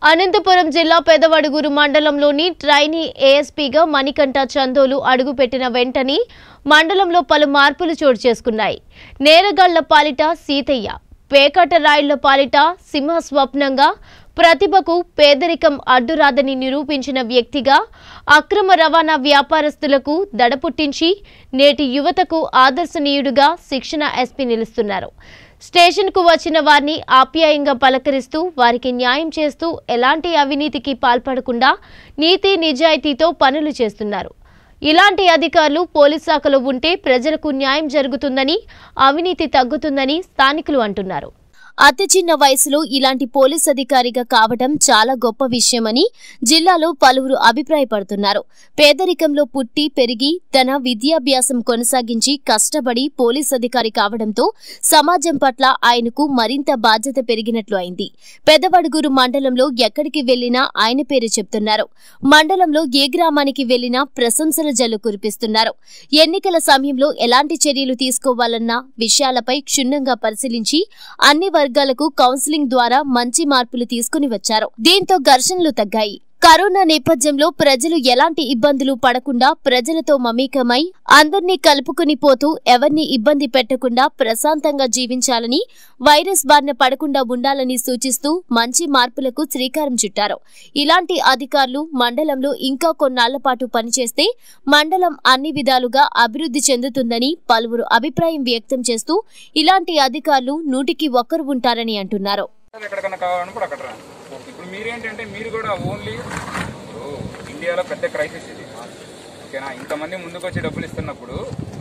అనంతపురం జిల్లా పెదవడుగురు మండలంలోని ట్రైనీ ఏఎస్పీగా మణికంఠ చందోలు అడుగుపెట్టిన వెంటనే మండలంలో పలు మార్పులు చోటు చేసుకున్నాయి నేరగాళ్ల పాలిట సీతయ్య పేకట రాయుళ్ల పాలిట సింహ స్వప్నంగా ప్రతిభకు పేదరికం అడ్డురాదని నిరూపించిన వ్యక్తిగా అక్రమ రవాణా వ్యాపారస్తులకు దడపుట్టించి నేటి యువతకు ఆదర్శనీయుడుగా శిక్షణ ఎస్పీ నిలుస్తున్నారు స్టేషన్కు వచ్చిన వారిని ఆప్యాయంగా పలకరిస్తూ వారికి న్యాయం చేస్తూ ఎలాంటి అవినీతికి పాల్పడకుండా నీతి నిజాయితీతో పనులు చేస్తున్నారు ఇలాంటి అధికారులు పోలీస్ శాఖలో ఉంటే ప్రజలకు న్యాయం జరుగుతుందని అవినీతి తగ్గుతుందని స్థానికులు అంటున్నారు అతి చిన్న వయసులో ఇలాంటి పోలీస్ అధికారిగా కావడం చాలా గొప్ప విషయమని జిల్లాలో పలువురు అభిప్రాయపడుతున్నారు పేదరికంలో పుట్టి పెరిగి తన విద్యాభ్యాసం కొనసాగించి కష్టపడి పోలీస్ అధికారి కావడంతో సమాజం పట్ల ఆయనకు మరింత బాధ్యత పెరిగినట్లు అయింది పెదవడుగురు మండలంలో ఎక్కడికి వెళ్లినా ఆయన పేరు చెప్తున్నారు మండలంలో ఏ గ్రామానికి వెళ్లినా ప్రశంసల జల్లు కురిపిస్తున్నారు ఎన్నికల సమయంలో ఎలాంటి చర్యలు తీసుకోవాలన్న విషయాలపై క్షుణ్ణంగా పరిశీలించి అన్ని వర్గాలకు కౌన్సిలింగ్ ద్వారా మంచి మార్పులు తీసుకుని వచ్చారు దీంతో ఘర్షణలు తగ్గాయి కరోనా నేపథ్యంలో ప్రజలు ఎలాంటి ఇబ్బందులు పడకుండా ప్రజలతో మమేకమై అందర్నీ కలుపుకుని పోతూ ఎవరిని ఇబ్బంది పెట్టకుండా ప్రశాంతంగా జీవించాలని వైరస్ బారిన పడకుండా ఉండాలని సూచిస్తూ మంచి మార్పులకు శ్రీకారం చుట్టారు ఇలాంటి అధికారులు మండలంలో ఇంకా కొన్నాళ్ల పాటు పనిచేస్తే మండలం అన్ని విధాలుగా అభివృద్ధి చెందుతుందని పలువురు అభిప్రాయం వ్యక్తం చేస్తూ ఇలాంటి అధికారులు నూటికి ఒక్కరు ఉంటారని అంటున్నారు ఎక్కడికన్నా కావాలన్నప్పుడు అక్కడ రా ఇప్పుడు మీరేంటంటే మీరు కూడా ఓన్లీ ఇప్పుడు ఇండియాలో పెద్ద క్రైసిస్ ఇది ఓకేనా ఇంతమంది ముందుకు వచ్చి డబ్బులు ఇస్తున్నప్పుడు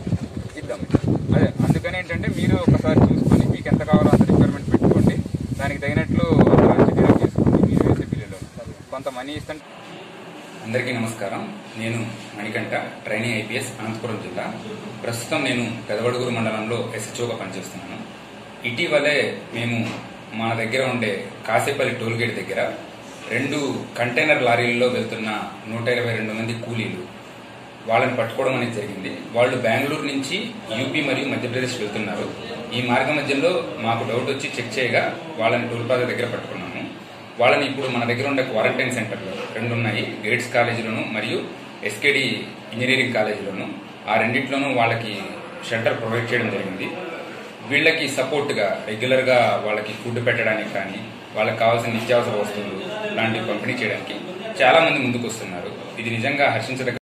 ఇద్దాం అదే అందుకని ఏంటంటే మీరు ఒకసారి చూసుకొని మీకు ఎంత కావాలో అంత రిక్వైర్మెంట్ పెట్టుకోండి దానికి తగినట్లు మంచి బిల్లు చేసుకోండి మీరు వేసే బిల్లులో కొంత మనీ ఇస్తుంటే అందరికీ నమస్కారం నేను మణికంఠ ట్రైనీ ఐపీఎస్ అనంతపురం జిల్లా ప్రస్తుతం నేను పెదవడుగురు మండలంలో ఎస్హెచ్ఓగా పనిచేస్తున్నాను ఇటీవలే మేము మన దగ్గర ఉండే కాసేపల్లి టోల్గేట్ దగ్గర రెండు కంటైనర్ లారీల్లో వెళ్తున్న నూట ఇరవై రెండు మంది కూలీలు వాళ్ళని పట్టుకోవడం అనేది జరిగింది వాళ్ళు బెంగళూరు నుంచి యూపీ మరియు మధ్యప్రదేశ్ వెళ్తున్నారు ఈ మార్గ మధ్యలో మాకు డౌట్ వచ్చి చెక్ చేయగా వాళ్ళని టోల్ ప్లాజా దగ్గర పట్టుకున్నాము వాళ్ళని ఇప్పుడు మన దగ్గర ఉండే క్వారంటైన్ సెంటర్లో రెండు ఉన్నాయి గేట్స్ కాలేజీలోను మరియు ఎస్కేడి ఇంజనీరింగ్ కాలేజీలోను ఆ రెండిట్లోనూ వాళ్ళకి షెల్టర్ ప్రొవైడ్ చేయడం జరిగింది వీళ్ళకి సపోర్ట్గా రెగ్యులర్గా వాళ్ళకి ఫుడ్ పెట్టడానికి కానీ వాళ్ళకి కావాల్సిన నిత్యావసర వస్తువులు లాంటివి పంపిణీ చేయడానికి చాలా మంది ముందుకు వస్తున్నారు ఇది నిజంగా హర్షించదగ్గ